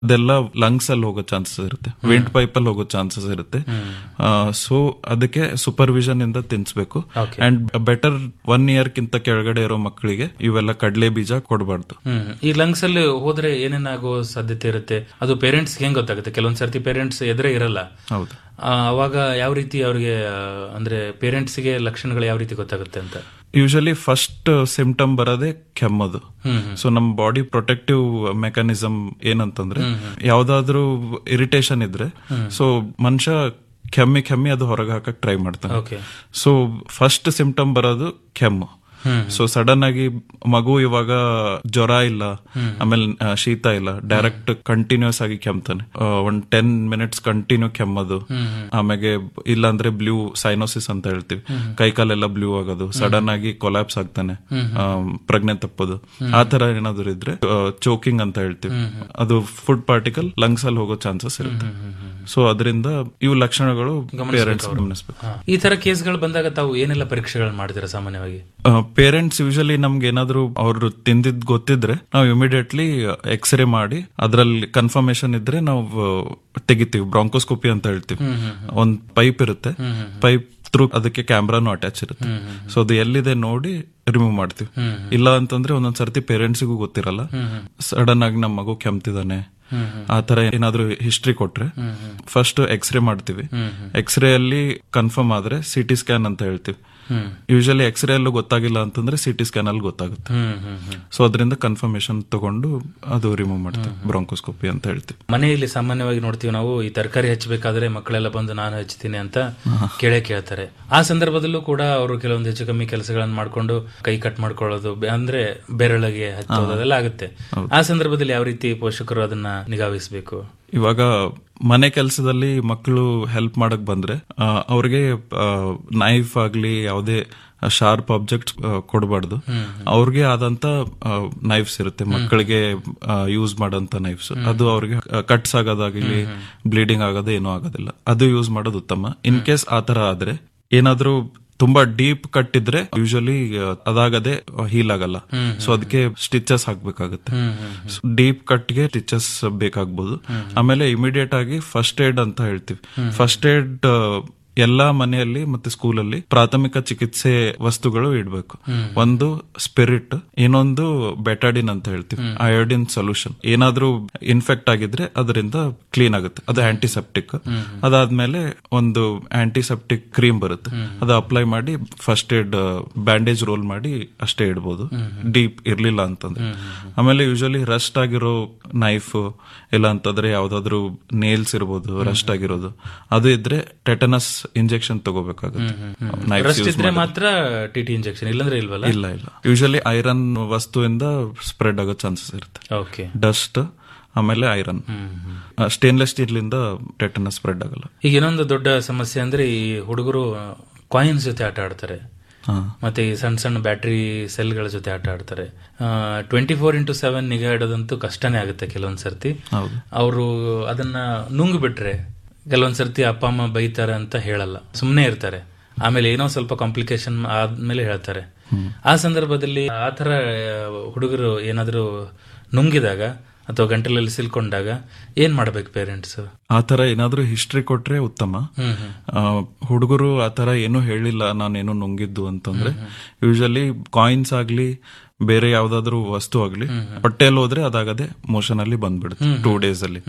ಅದೆಲ್ಲ ಲಂಗ್ಸ್ ಅಲ್ಲಿ ಹೋಗೋ ಚಾನ್ಸಸ್ ಇರುತ್ತೆ ವೆಂಟ್ ಪೈಪ್ ಅಲ್ಲಿ ಹೋಗೋ ಚಾನ್ಸಸ್ ಇರುತ್ತೆ ಸೊ ಅದಕ್ಕೆ ಸೂಪರ್ವಿಷನ್ ಇಂದ ತಿನ್ಸ್ಬೇಕು Okay. And better one year ಕಿಂತ ಕೆಳಗಡೆ ಇರೋ ಮಕ್ಕಳಿಗೆ ಇವೆಲ್ಲ ಕಡಲೆ ಬೀಜ ಕೊಡಬಾರ್ದು ಹ್ಮ್ ಈ ಲಂಗ್ಸ್ ಅಲ್ಲಿ ಹೋದ್ರೆ ಏನೇನಾಗೋ ಸಾಧ್ಯತೆ ಇರುತ್ತೆ ಅದು ಪೇರೆಂಟ್ಸ್ ಹೆಂಗ್ ಗೊತ್ತಾಗುತ್ತೆ ಕೆಲವೊಂದ್ ಸರ್ತಿ ಪೇರೆಂಟ್ಸ್ ಎದುರೇ ಇರಲ್ಲ ಹೌದು ಆ, ಅವಾಗ ಯಾವ ರೀತಿ ಅವ್ರಿಗೆ ಆ, ಅಂದ್ರೆ ಪೇರೆಂಟ್ಸ್ ಗೆ ಲಕ್ಷಣಗಳು ಯಾವ ರೀತಿ ಗೊತ್ತಾಗುತ್ತೆ ಅಂತ ಯೂಶಲಿ ಫಸ್ಟ್ ಸಿಂಪ್ಟಮ್ ಬರೋದೇ ಕೆಮ್ಮದು ಹ್ಮ್ ಸೊ ನಮ್ಮ ಬಾಡಿ ಪ್ರೊಟೆಕ್ಟಿವ್ ಮೆಕ್ಯಾನಿಸಮ್ ಏನಂತಂದ್ರೆ ಯಾವ್ದಾದ್ರೂ ಇರಿಟೇಷನ್ ಇದ್ರೆ ಸೊ ಮನುಷ್ಯ ಕೆಮ್ಮಿ ಕೆಮ್ಮಿ ಅದು ಹೊರಗೆ ಹಾಕಕ್ ಟ್ರೈ ಮಾಡ್ತಾನೆ ಓಕೆ ಸೊ ಫಸ್ಟ್ ಸಿಂಪ್ಟಮ್ ಬರೋದು ಕೆಮ್ಮು ಸೊ ಸಡನ್ ಆಗಿ ಮಗು ಇವಾಗ ಜ್ವರ ಇಲ್ಲ ಆಮೇಲೆ ಆ, ಶೀತ ಇಲ್ಲ ಡೈರೆಕ್ಟ್ ಕಂಟಿನ್ಯೂಸ್ ಆಗಿ ಕೆಮ್ತಾನೆ ಆ, ಒಂದ್ ಟೆನ್ ಮಿನಿಟ್ಸ್ ಕಂಟಿನ್ಯೂ ಕೆಮ್ಮದು ಆಮೇಲೆ ಇಲ್ಲ ಅಂದ್ರೆ ಬ್ಲೂ ಸೈನೋಸಿಸ್ ಅಂತ ಹೇಳ್ತೀವಿ ಕೈ ಕಾಲೆಲ್ಲ ಬ್ಲೂ ಆಗೋದು ಸಡನ್ ಆಗಿ ಕೊಲ್ಯಾಪ್ಸ್ ಆಗ್ತಾನೆ ಆ, ಪ್ರಜ್ಞೆ ತಪ್ಪೋದು ಆ ತರ ಏನಾದ್ರು ಇದ್ರೆ ಚೋಕಿಂಗ್ ಅಂತ ಹೇಳ್ತೀವಿ ಅದು ಫುಡ್ ಪಾರ್ಟಿಕಲ್ ಲಂಗ್ಸ್ ಅಲ್ಲಿ ಹೋಗೋ ಚಾನ್ಸಸ್ ಇರುತ್ತೆ ಸೊ ಅದರಿಂದ ಇವು ಲಕ್ಷಣಗಳು ಪೇರೆಂಟ್ಸ್ ಗಮನಿಸಬೇಕು ಈ ತರ ಕೇಸ್ಗಳು ಬಂದಾಗ ತಾವು ಏನೆಲ್ಲ ಪರೀಕ್ಷೆಗಳು ಮಾಡ್ತೀರಾ ಸಾಮಾನ್ಯವಾಗಿ ಪೇರೆಂಟ್ಸ್ ಯೂಶಲಿ ನಮ್ಗೆ ಏನಾದ್ರು ಅವ್ರು ತಿಂದಿದ್ ಗೊತ್ತಿದ್ರೆ ನಾವು ಇಮಿಡಿಯೇಟ್ಲಿ ಎಕ್ಸ್ರೇ ಮಾಡಿ ಅದ್ರಲ್ಲಿ ಕನ್ಫರ್ಮೇಶನ್ ಇದ್ರೆ ನಾವು ಆ, ತೆಗಿತೀವಿ ಬ್ರಾಂಕೋಸ್ಕೋಪಿ ಅಂತ ಹೇಳ್ತೀವಿ ಒಂದ್ ಪೈಪ್ ಇರುತ್ತೆ ಪೈಪ್ ಥ್ರೂ ಅದಕ್ಕೆ ಕ್ಯಾಮ್ರಾನು ಅಟ್ಯಾಚ್ ಇರುತ್ತೆ ಸೊ ಅದು ಎಲ್ಲಿದೆ ನೋಡಿ ರಿಮೂವ್ ಮಾಡ್ತೀವಿ ಇಲ್ಲ ಅಂತಂದ್ರೆ ಒಂದೊಂದ್ ಸರ್ತಿ ಪೇರೆಂಟ್ಸಿಗೂ ಗೊತ್ತಿರಲ್ಲ ಸಡನ್ ಆಗಿ ನಮ್ಮ ಮಗು ಕೆಮ್ತಿದಾನೆ ಆ ತರ ಏನಾದ್ರು ಹಿಸ್ಟ್ರಿ ಕೊಟ್ರೆ ಫಸ್ಟ್ ಎಕ್ಸ್ರೇ ಮಾಡ್ತೀವಿ ಎಕ್ಸ್ರೇ ಅಲ್ಲಿ ಕನ್ಫರ್ಮ್ ಆದ್ರೆ ಸಿಟಿ ಸ್ಕ್ಯಾನ್ ಅಂತ ಹೇಳ್ತೀವಿ ಯೂಶಲಿ ಎಕ್ಸ್ರೇ ಅಲ್ಲೂ ಗೊತ್ತಾಗಿಲ್ಲ ಅಂತಂದ್ರೆ ಸಿಟಿ ಸ್ಕ್ಯಾನ್ ಅಲ್ಲಿ ಗೊತ್ತಾಗುತ್ತೆ ಹ್ಮ್ ಹ್ಮ್ ಹ್ಮ್ ಸೊ ಅದರಿಂದ ಕನ್ಫರ್ಮೇಶನ್ ತಗೊಂಡು ಅದು ರಿಮೂವ್ ಮಾಡ್ತೀವಿ ಬ್ರಾಂಕೋಸ್ಕೋಪಿ ಅಂತ ಹೇಳ್ತೀವಿ ಮನೆಯಲ್ಲಿ ಸಾಮಾನ್ಯವಾಗಿ ನೋಡ್ತೀವಿ ನಾವು ಈ ತರಕಾರಿ ಹಚ್ಚಬೇಕಾದ್ರೆ ಮಕ್ಕಳೆಲ್ಲ ಬಂದು ನಾನು ಹಚ್ತೀನಿ ಅಂತ ಕೇಳೇ ಕೇಳ್ತಾರೆ ಆ ಸಂದರ್ಭದಲ್ಲೂ ಕೂಡ ಅವರು ಕೆಲವೊಂದು ಹೆಚ್ಚು ಕಮ್ಮಿ ಕೆಲಸಗಳನ್ನು ಮಾಡ್ಕೊಂಡು ಕೈ ಕಟ್ ಮಾಡ್ಕೊಳ್ಳೋದು ಬೆ- ಅಂದ್ರೆ ಬೆರಳಿಗೆ ಹಚ್ಚೋದು ಅದೆಲ್ಲ ಆಗುತ್ತೆ ಆ ಸಂದರ್ಭದಲ್ಲಿ ಯಾವ ರೀತಿ ಪೋಷಕರು ಅದನ್ನ ನಿಗಾವಹಿಸಬೇಕು ಇವಾಗ ಮನೆ ಕೆಲಸದಲ್ಲಿ ಮಕ್ಕಳು ಹೆಲ್ಪ್ ಮಾಡಕ್ ಬಂದ್ರೆ ಆ, ಅವ್ರಿಗೆ ನೈಫ್ ಆಗ್ಲಿ ಯಾವುದೇ ಶಾರ್ಪ್ ಆಬ್ಜೆಕ್ಟ್ ಕೊಡಬಾರ್ದು ಅವ್ರಿಗೆ ಆದಂತ ನೈಫ್ಸ್ ಇರುತ್ತೆ ಮಕ್ಕಳಿಗೆ ಯೂಸ್ ಮಾಡೋಂತ ನೈಫ್ಸ್ ಅದು ಅವ್ರಿಗೆ ಕಟ್ಸ್ ಆಗೋದಾಗ್ಲಿ ಬ್ಲೀಡಿಂಗ್ ಆಗೋದು ಏನೂ ಆಗೋದಿಲ್ಲ ಅದು ಯೂಸ್ ಮಾಡೋದು ಉತ್ತಮ ಇನ್ ಕೇಸ್ ಆ ತರ ಆದ್ರೆ ಏನಾದ್ರೂ ತುಂಬಾ ಡೀಪ್ ಕಟ್ ಇದ್ರೆ ಯೂಶಲಿ ಅದಾಗದೆ ಹೀಲ್ ಆಗಲ್ಲ ಸೊ ಅದಕ್ಕೆ ಸ್ಟಿಚಸ್ ಹಾಕ್ಬೇಕಾಗುತ್ತೆ ಡೀಪ್ ಕಟ್ಗೆ ಸ್ಟಿಚಸ್ ಬೇಕಾಗ್ಬೋದು ಆಮೇಲೆ ಇಮಿಡಿಯೇಟ್ ಆಗಿ ಫಸ್ಟ್ ಏಡ್ ಅಂತ ಹೇಳ್ತೀವಿ ಫಸ್ಟ್ ಏಡ್ ಎಲ್ಲಾ ಮನೆಯಲ್ಲಿ ಮತ್ತೆ ಸ್ಕೂಲಲ್ಲಿ ಪ್ರಾಥಮಿಕ ಚಿಕಿತ್ಸೆ ವಸ್ತುಗಳು ಇಡಬೇಕು ಒಂದು ಸ್ಪಿರಿಟ್ ಇನ್ನೊಂದು ಬೆಟಾಡಿನ್ ಅಂತ ಹೇಳ್ತೀವಿ ಅಯೋಡಿನ್ ಸೊಲ್ಯೂಷನ್ ಏನಾದ್ರೂ ಇನ್ಫೆಕ್ಟ್ ಆಗಿದ್ರೆ ಅದರಿಂದ ಕ್ಲೀನ್ ಆಗುತ್ತೆ ಅದು ಆಂಟಿಸೆಪ್ಟಿಕ್ ಅದಾದ್ಮೇಲೆ ಒಂದು ಆಂಟಿಸೆಪ್ಟಿಕ್ ಕ್ರೀಮ್ ಬರುತ್ತೆ ಅದು ಅಪ್ಲೈ ಮಾಡಿ ಫಸ್ಟ್ ಏಡ್ ಬ್ಯಾಂಡೇಜ್ ರೋಲ್ ಮಾಡಿ ಅಷ್ಟೇ ಇಡ್ಬೋದು ಡೀಪ್ ಇರ್ಲಿಲ್ಲ ಅಂತಂದ್ರೆ ಆಮೇಲೆ ಯೂಶಲಿ ರಸ್ಟ್ ಆಗಿರೋ ನೈಫ್ ಇಲ್ಲ ಅಂತಂದ್ರೆ ಯಾವ್ದಾದ್ರು ನೇಲ್ಸ್ ಇರ್ಬೋದು ರಸ್ಟ್ ಆಗಿರೋದು ಅದು ಇದ್ರೆ ಟೆಟನಸ್ ಇಂಜೆಕ್ಷನ್ ತಗೋಬೇಕಾಗುತ್ತೆ Knives ರಸ್ಟ್ use ಇದ್ರೆ ಮಾಡಿದ್ರೆ. ಮಾತ್ರ ಟಿ ಟಿ ಇಂಜೆಕ್ಷನ್ ಇಲ್ಲಂದ್ರೆ ಇಲ್ವಲ್ಲ ಇಲ್ಲ ಇಲ್ಲ ಯೂಶಲಿ ಐರನ್ ವಸ್ತುವಿಂದ ಸ್ಪ್ರೆಡ್ ಆಗೋ ಚಾನ್ಸಸ್ ಇರುತ್ತೆ ಓಕೆ ಡಸ್ಟ್ ಆಮೇಲೆ ಐರನ್ ಸ್ಟೇನ್ಲೆಸ್ ಸ್ಟೀಲ್ ಇಂದ ಟೆಟನಸ್ ಸ್ಪ್ರೆಡ್ ಆಗಲ್ಲ ಈಗ ಇನ್ನೊಂದು ದೊಡ್ಡ ಸಮಸ್ಯೆ ಅಂದ್ರೆ ಈ ಹುಡುಗರು ಕಾಯಿನ್ಸ್ ಜೊತೆ ಆಟ ಆಡ್ತಾರೆ ಹಾ. ಮತ್ತೆ ಈ ಸಣ್ಣ ಸಣ್ಣ ಬ್ಯಾಟ್ರಿ ಸೆಲ್ಗಳ ಜೊತೆ ಆಟ ಆಡ್ತಾರೆ ಟ್ವೆಂಟಿ ಫೋರ್ ಇಂಟು ಸೆವೆನ್ ನಿಗಾ ಇಡೋದಂತೂ ಕಷ್ಟನೇ ಆಗುತ್ತೆ ಕೆಲವೊಂದ್ ಸರ್ತಿ ಹೌದು ಅವರು ಅದನ್ನ ನುಂಗ್ ಬಿಟ್ರೆ ಕೆಲವೊಂದ್ ಸರ್ತಿ ಅಪ್ಪ ಅಮ್ಮ ಬೈತಾರೆ ಅಂತ ಹೇಳಲ್ಲ ಸುಮ್ಮನೆ ಇರ್ತಾರೆ ಆಮೇಲೆ ಏನೋ ಸ್ವಲ್ಪ ಕಾಂಪ್ಲಿಕೇಶನ್ ಆದ್ಮೇಲೆ ಹೇಳ್ತಾರೆ ಆ ಸಂದರ್ಭದಲ್ಲಿ ಆ ತರ ಹುಡುಗರು ಏನಾದರೂ ನುಂಗಿದಾಗ ಅಥವಾ ಗಂಟಲಲ್ಲಿ ಸಿಲ್ಕೊಂಡಾಗ ಏನ್ ಮಾಡ್ಬೇಕು ಪೇರೆಂಟ್ಸ್ ಆ ತರ ಏನಾದ್ರೂ ಹಿಸ್ಟ್ರಿ ಕೊಟ್ರೆ ಉತ್ತಮ ಹ್ಮ್ ಹ್ಮ್ ಆ, ಹುಡುಗರು ಆ ತರ ಏನೂ ಹೇಳಿಲ್ಲ ನಾನೇನು ನುಂಗಿದ್ದು ಅಂತಂದ್ರೆ ಯೂಶಲಿ ಕಾಯಿನ್ಸ್ ಆಗ್ಲಿ ಬೇರೆ ಯಾವ್ದಾದ್ರು ವಸ್ತು ಆಗ್ಲಿ ಹೊಟ್ಟೆಯಲ್ಲಿ ಹೋದ್ರೆ ಅದಾಗದೆ ಮೋಷನ್ ಅಲ್ಲಿ ಬಂದ್ಬಿಡುತ್ತೆ ಟೂ ಡೇಸ್ ಅಲ್ಲಿ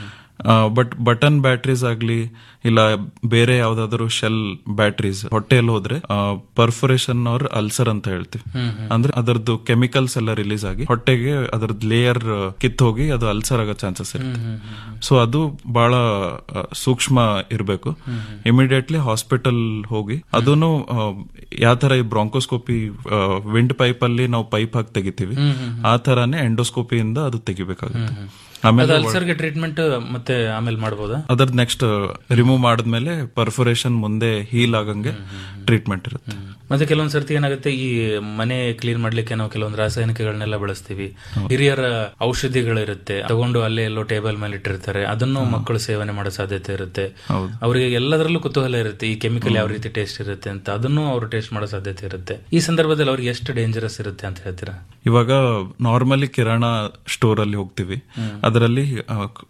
ಬಟ್ ಬಟನ್ ಬ್ಯಾಟ್ರೀಸ್ ಆಗ್ಲಿ ಇಲ್ಲ ಬೇರೆ ಯಾವ್ದಾದ್ರು ಶೆಲ್ ಬ್ಯಾಟ್ರೀಸ್ ಹೊಟ್ಟೆಯಲ್ಲಿ ಹೋದ್ರೆ ಪರ್ಫೊರೇಷನ್ ಅವ್ರ ಅಲ್ಸರ್ ಅಂತ ಹೇಳ್ತೀವಿ ಅಂದ್ರೆ ಅದರದ್ದು ಕೆಮಿಕಲ್ಸ್ ಎಲ್ಲ ರಿಲೀಸ್ ಆಗಿ ಹೊಟ್ಟೆಗೆ ಅದರದ್ದು ಲೇಯರ್ ಕಿತ್ ಹೋಗಿ ಅದು ಅಲ್ಸರ್ ಆಗೋ ಚಾನ್ಸಸ್ ಇರುತ್ತೆ ಸೊ ಅದು ಬಹಳ ಆ, ಸೂಕ್ಷ್ಮ ಇರಬೇಕು ಇಮಿಡಿಯೇಟ್ಲಿ ಹಾಸ್ಪಿಟಲ್ ಹೋಗಿ ಅದನ್ನು ಯಾವ ತರ ಈ ಬ್ರಾಂಕೋಸ್ಕೋಪಿ ವಿಂಡ್ ಪೈಪ್ ಅಲ್ಲಿ ನಾವು ಪೈಪ್ ಹಾಕಿ ತೆಗಿತೀವಿ ಆ ತರಾನೇ ಎಂಡೋಸ್ಕೋಪಿಯಿಂದ ಅದು ತೆಗಿಬೇಕಾಗುತ್ತೆ ಆಮೇಲೆ ಅಲ್ಸರ್ಗೆ ಟ್ರೀಟ್ಮೆಂಟ್ ಮತ್ತೆ ಆಮೇಲೆ ಮಾಡ್ಬೋದಾ ಅದರ್ ನೆಕ್ಸ್ಟ್ ರಿಮೂವ್ ಮಾಡಿದ್ಮೇಲೆ ಪರ್ಫೊರೇಷನ್ ಮುಂದೆ ಹೀಲ್ ಆಗಂಗೆ ಟ್ರೀಟ್ಮೆಂಟ್ ಇರುತ್ತೆ ಮತ್ತೆ ಕೆಲವೊಂದ್ ಸರ್ತಿ ಏನಾಗುತ್ತೆ ಈ ಮನೆ ಕ್ಲೀನ್ ಮಾಡ್ಲಿಕ್ಕೆ ನಾವು ಕೆಲವೊಂದು ರಾಸಾಯನಿಕಗಳನ್ನೆಲ್ಲ ಬಳಸ್ತೀವಿ ಹಿರಿಯರ ಔಷಧಿಗಳಿರುತ್ತೆ ತಗೊಂಡು ಅಲ್ಲೇ ಎಲ್ಲೋ ಟೇಬಲ್ ಮೇಲೆ ಇಟ್ಟಿರ್ತಾರೆ ಅದನ್ನು ಮಕ್ಕಳು ಸೇವನೆ ಮಾಡೋ ಸಾಧ್ಯತೆ ಇರುತ್ತೆ ಹೌದು. ಅವರಿಗೆ ಎಲ್ಲದರಲ್ಲೂ ಕುತೂಹಲ ಇರುತ್ತೆ ಈ ಕೆಮಿಕಲ್ ಯಾವ ರೀತಿ ಟೇಸ್ಟ್ ಇರುತ್ತೆ ಅಂತ ಅದನ್ನು ಅವರು ಟೇಸ್ಟ್ ಮಾಡೋ ಸಾಧ್ಯತೆ ಇರುತ್ತೆ ಈ ಸಂದರ್ಭದಲ್ಲಿ ಅವ್ರಿಗೆ ಎಷ್ಟು ಡೇಂಜರಸ್ ಇರುತ್ತೆ ಅಂತ ಹೇಳ್ತೀರಾ ಇವಾಗ ನಾರ್ಮಲಿ ಕಿರಾಣ ಸ್ಟೋರ್ ಅಲ್ಲಿ ಹೋಗ್ತೀವಿ ಅದರಲ್ಲಿ